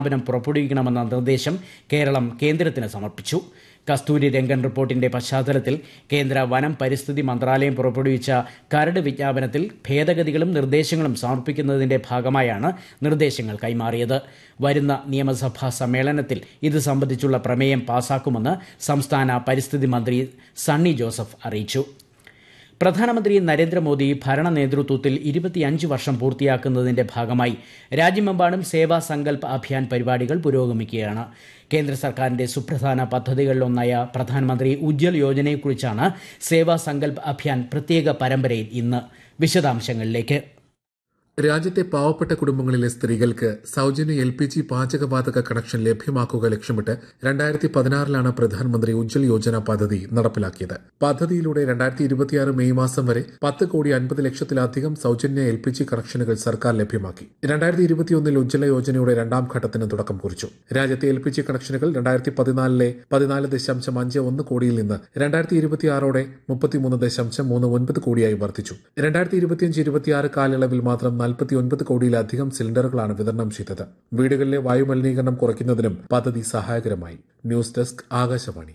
വിജ്ഞാപനം പുറപ്പെടുവിക്കണമെന്ന നിർദ്ദേശം കേരളം കേന്ദ്രത്തിന് സമർപ്പിച്ചു കസ്തൂരി രംഗൻ റിപ്പോർട്ടിന്റെ പശ്ചാത്തലത്തിൽ കേന്ദ്ര വനം പരിസ്ഥിതി മന്ത്രാലയം പുറപ്പെടുവിച്ച കരട് വിജ്ഞാപനത്തിൽ ഭേദഗതികളും നിർദ്ദേശങ്ങളും സമർപ്പിക്കുന്നതിന്റെ ഭാഗമായാണ് നിർദ്ദേശങ്ങൾ കൈമാറിയത് വരുന്ന നിയമസഭാ സമ്മേളനത്തിൽ ഇത് സംബന്ധിച്ചുള്ള പ്രമേയം പാസാക്കുമെന്ന് സംസ്ഥാന പരിസ്ഥിതി മന്ത്രി സണ്ണി ജോസഫ് അറിയിച്ചു പ്രധാനമന്ത്രി നരേന്ദ്രമോദി ഭരണ നേതൃത്വത്തിൽ ഇരുപത്തിയഞ്ച് വർഷം പൂർത്തിയാക്കുന്നതിന്റെ ഭാഗമായി രാജ്യമെമ്പാടും സേവാ സങ്കൽപ് അഭിയാൻ പരിപാടികൾ പുരോഗമിക്കുകയാണ് കേന്ദ്ര സർക്കാരിന്റെ സുപ്രധാന പദ്ധതികളിലൊന്നായ പ്രധാനമന്ത്രി ഉജ്ജ്വൽ യോജനയെക്കുറിച്ചാണ് സേവാ സങ്കൽപ് അഭിയാൻ പ്രത്യേക പരമ്പരയിൽ ഇന്ന് വിശദാംശങ്ങളിലേക്ക് രാജ്യത്തെ പാവപ്പെട്ട കുടുംബങ്ങളിലെ സ്ത്രീകൾക്ക് സൗജന്യ എൽ പി ജി പാചകവാതക കണക്ഷൻ ലഭ്യമാക്കുക ലക്ഷ്യമിട്ട് രണ്ടായിരത്തി പതിനാറിലാണ് പ്രധാനമന്ത്രി ഉജ്ജ്വൽ യോജന പദ്ധതി നടപ്പിലാക്കിയത് പദ്ധതിയിലൂടെ രണ്ടായിരത്തി ഇരുപത്തിയാറ് മെയ് മാസം വരെ പത്ത് കോടി അൻപത് ലക്ഷത്തിലധികം സൗജന്യ എൽ പി ജി കണക്ഷനുകൾ സർക്കാർ ലഭ്യമാക്കി രണ്ടായിരത്തി ഇരുപത്തിയൊന്നിൽ ഉജ്ജ്വല യോജനയുടെ രണ്ടാം ഘട്ടത്തിന് തുടക്കം കുറിച്ചു രാജ്യത്തെ എൽ പി ജി കണക്ഷനുകൾ രണ്ടായിരത്തി പതിനാലിലെ പതിനാല് ദശാംശം അഞ്ച് ഒന്ന് കോടിയിൽ നിന്ന് രണ്ടായിരത്തി ഇരുപത്തിയാറോടെ മുപ്പത്തിമൂന്ന് ദശാംശം മൂന്ന് ഒൻപത് കോടിയായി വർദ്ധിച്ചു രണ്ടായിരത്തി ഇരുപത്തിയഞ്ച് ഇരുപത്തിയാറ് കാലയളവിൽ മാത്രം നാൽപ്പത്തി ഒൻപത് കോടിയിലധികം സിലിണ്ടറുകളാണ് വിതരണം ചെയ്തത് വീടുകളിലെ വായുമലിനീകരണം കുറയ്ക്കുന്നതിനും പദ്ധതി സഹായകരമായി ന്യൂസ് ഡെസ്ക് ആകാശവാണി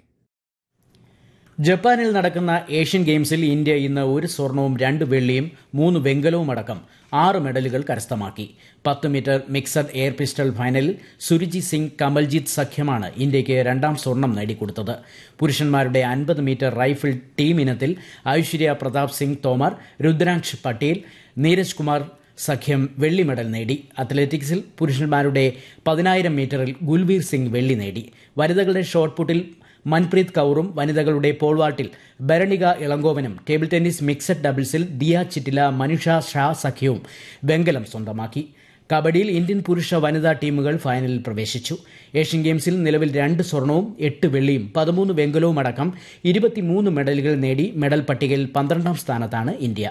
ജപ്പാനിൽ നടക്കുന്ന ഏഷ്യൻ ഗെയിംസിൽ ഇന്ത്യ ഇന്ന് ഒരു സ്വർണവും രണ്ട് വെള്ളിയും മൂന്ന് വെങ്കലവും അടക്കം ആറ് മെഡലുകൾ കരസ്ഥമാക്കി പത്ത് മീറ്റർ മിക്സഡ് എയർ പിസ്റ്റൾ ഫൈനലിൽ സുരുജി സിംഗ് കമൽജിത്ത് സഖ്യമാണ് ഇന്ത്യയ്ക്ക് രണ്ടാം സ്വർണം നേടിക്കൊടുത്തത് പുരുഷന്മാരുടെ അൻപത് മീറ്റർ റൈഫിൾ ടീം ഇനത്തിൽ ഐശ്വര്യ പ്രതാപ് സിംഗ് തോമർ രുദ്രാംശ് പട്ടേൽ നീരജ് കുമാർ സഖ്യം വെള്ളി മെഡൽ നേടി അത്ലറ്റിക്സിൽ പുരുഷന്മാരുടെ പതിനായിരം മീറ്ററിൽ ഗുൽബീർ സിംഗ് വെള്ളി നേടി വനിതകളുടെ ഷോട്ട് പുട്ടിൽ മൻപ്രീത് കൌറും വനിതകളുടെ പോൾവാൾട്ടിൽ ഭരണിക ഇളങ്കോവനും ടേബിൾ ടെന്നീസ് മിക്സഡ് ഡബിൾസിൽ ദിയ ചിറ്റില മനുഷ ഷാ സഖ്യവും വെങ്കലം സ്വന്തമാക്കി കബഡിയിൽ ഇന്ത്യൻ പുരുഷ വനിതാ ടീമുകൾ ഫൈനലിൽ പ്രവേശിച്ചു ഏഷ്യൻ ഗെയിംസിൽ നിലവിൽ രണ്ട് സ്വർണവും എട്ട് വെള്ളിയും പതിമൂന്ന് വെങ്കലവും അടക്കം ഇരുപത്തിമൂന്ന് മെഡലുകൾ നേടി മെഡൽ പട്ടികയിൽ പന്ത്രണ്ടാം സ്ഥാനത്താണ് ഇന്ത്യ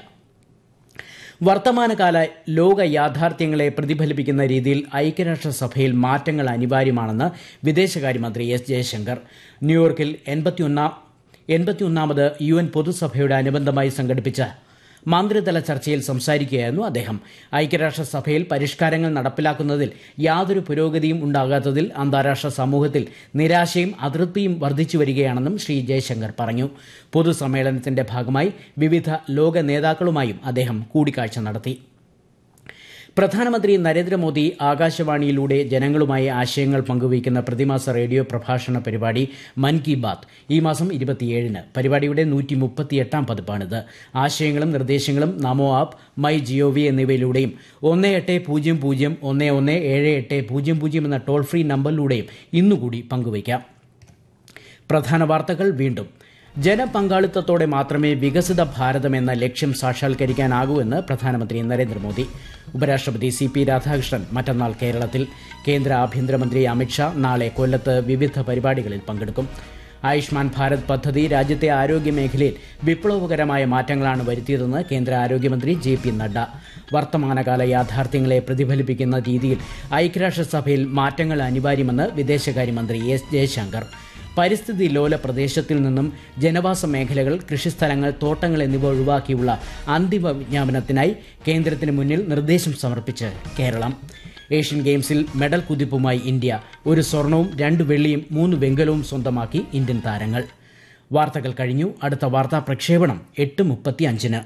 വർത്തമാനകാല ലോക യാഥാർത്ഥ്യങ്ങളെ പ്രതിഫലിപ്പിക്കുന്ന രീതിയിൽ ഐക്യരാഷ്ട്രസഭയിൽ മാറ്റങ്ങൾ അനിവാര്യമാണെന്ന് വിദേശകാര്യമന്ത്രി എസ് ജയശങ്കർ ന്യൂയോർക്കിൽ എൺപത്തിയൊന്നാം എൺപത്തിയൊന്നാമത് യു എൻ പൊതുസഭയുടെ അനുബന്ധമായി സംഘടിപ്പിച്ച മന്ത്രിതല ചർച്ചയിൽ സംസാരിക്കുകയായിരുന്നു അദ്ദേഹം ഐക്യരാഷ്ട്രസഭയിൽ പരിഷ്കാരങ്ങൾ നടപ്പിലാക്കുന്നതിൽ യാതൊരു പുരോഗതിയും ഉണ്ടാകാത്തതിൽ അന്താരാഷ്ട്ര സമൂഹത്തിൽ നിരാശയും അതൃപ്തിയും വർദ്ധിച്ചു വരികയാണെന്നും ശ്രീ ജയശങ്കർ പറഞ്ഞു പൊതുസമ്മേളനത്തിന്റെ ഭാഗമായി വിവിധ ലോക നേതാക്കളുമായും അദ്ദേഹം കൂടിക്കാഴ്ച നടത്തി പ്രധാനമന്ത്രി നരേന്ദ്രമോദി ആകാശവാണിയിലൂടെ ജനങ്ങളുമായി ആശയങ്ങൾ പങ്കുവയ്ക്കുന്ന പ്രതിമാസ റേഡിയോ പ്രഭാഷണ പരിപാടി മൻ കി ബാത്ത് ഈ മാസം ഇരുപത്തിയേഴിന് പരിപാടിയുടെ നൂറ്റി മുപ്പത്തിയെട്ടാം പതിപ്പാണിത് ആശയങ്ങളും നിർദ്ദേശങ്ങളും നമോ ആപ്പ് മൈ ജിഒവി എന്നിവയിലൂടെയും ഒന്ന് എട്ട് പൂജ്യം പൂജ്യം ഒന്ന് ഒന്ന് ഏഴ് എട്ട് പൂജ്യം പൂജ്യം എന്ന ടോൾ ഫ്രീ നമ്പറിലൂടെയും ഇന്നുകൂടി പങ്കുവയ്ക്കാം പ്രധാന വാർത്തകൾ വീണ്ടും ജനപങ്കാളിത്തത്തോടെ മാത്രമേ വികസിത ഭാരതം എന്ന ലക്ഷ്യം സാക്ഷാത്കരിക്കാനാകൂ എന്ന് പ്രധാനമന്ത്രി നരേന്ദ്രമോദി ഉപരാഷ്ട്രപതി സി പി രാധാകൃഷ്ണൻ മറ്റന്നാൾ കേരളത്തിൽ കേന്ദ്ര ആഭ്യന്തരമന്ത്രി അമിത്ഷാ നാളെ കൊല്ലത്ത് വിവിധ പരിപാടികളിൽ പങ്കെടുക്കും ആയുഷ്മാൻ ഭാരത് പദ്ധതി രാജ്യത്തെ ആരോഗ്യ മേഖലയിൽ വിപ്ലവകരമായ മാറ്റങ്ങളാണ് വരുത്തിയതെന്ന് കേന്ദ്ര ആരോഗ്യമന്ത്രി ജെ പി നഡ്ഡ വർത്തമാനകാല യാഥാർത്ഥ്യങ്ങളെ പ്രതിഫലിപ്പിക്കുന്ന രീതിയിൽ ഐക്യരാഷ്ട്രസഭയിൽ മാറ്റങ്ങൾ അനിവാര്യമെന്ന് വിദേശകാര്യമന്ത്രി എസ് ജയശങ്കർ പരിസ്ഥിതി ലോല പ്രദേശത്തിൽ നിന്നും ജനവാസ മേഖലകൾ കൃഷിസ്ഥലങ്ങൾ തോട്ടങ്ങൾ എന്നിവ ഒഴിവാക്കിയുള്ള അന്തിമ വിജ്ഞാപനത്തിനായി കേന്ദ്രത്തിന് മുന്നിൽ നിർദ്ദേശം സമർപ്പിച്ച് കേരളം ഏഷ്യൻ ഗെയിംസിൽ മെഡൽ കുതിപ്പുമായി ഇന്ത്യ ഒരു സ്വർണവും രണ്ട് വെള്ളിയും മൂന്ന് വെങ്കലവും സ്വന്തമാക്കി ഇന്ത്യൻ താരങ്ങൾ വാർത്തകൾ കഴിഞ്ഞു അടുത്ത വാർത്താ പ്രക്ഷേപണം എട്ട് മുപ്പത്തി അഞ്ചിന്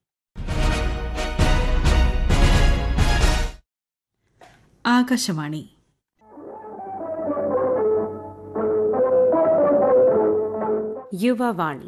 ആകാശവാണി യുവവാണി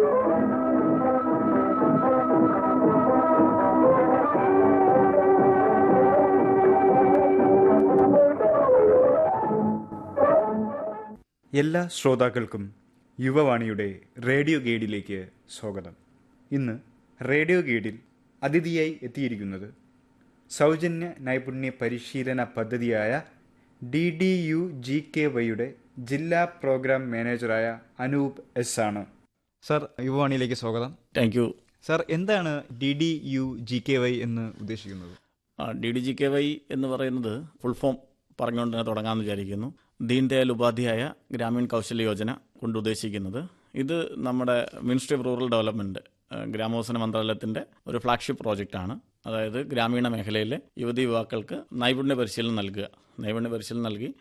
എല്ലാ ശ്രോതാക്കൾക്കും യുവവാണിയുടെ റേഡിയോ ഗൈഡിലേക്ക് സ്വാഗതം ഇന്ന് റേഡിയോ ഗൈഡിൽ അതിഥിയായി എത്തിയിരിക്കുന്നത് സൗജന്യ നൈപുണ്യ പരിശീലന പദ്ധതിയായ D D U G K വൈയുടെ ജില്ലാ പ്രോഗ്രാം മാനേജറായ അനൂപ് എസ് ആണ് സർ യുവവാണിയിലേക്ക് സ്വാഗതം താങ്ക് യു സർ എന്താണ് D D U G K Y എന്ന് ഉദ്ദേശിക്കുന്നത് D D G K Y എന്ന് പറയുന്നത് ഫുൾ ഫോം പറഞ്ഞുകൊണ്ട് തന്നെ തുടങ്ങാമെന്ന് വിചാരിക്കുന്നു ദീൻ ദയാൽ ഉപാധ്യായ ഗ്രാമീൺ കൗശല്യ യോജന കൊണ്ട് ഉദ്ദേശിക്കുന്നത് ഇത് നമ്മുടെ മിനിസ്ട്രി ഓഫ് റൂറൽ ഡെവലപ്മെൻറ്റ് ഗ്രാമവികസന മന്ത്രാലയത്തിൻ്റെ ഒരു ഫ്ലാഗ്ഷിപ്പ് പ്രോജക്റ്റാണ് അതായത് ഗ്രാമീണ മേഖലയിലെ യുവതി യുവാക്കൾക്ക് നൈപുണ്യ പരിശീലനം നൽകുക നൈപുണ്യ പരിശീലനം നൽകി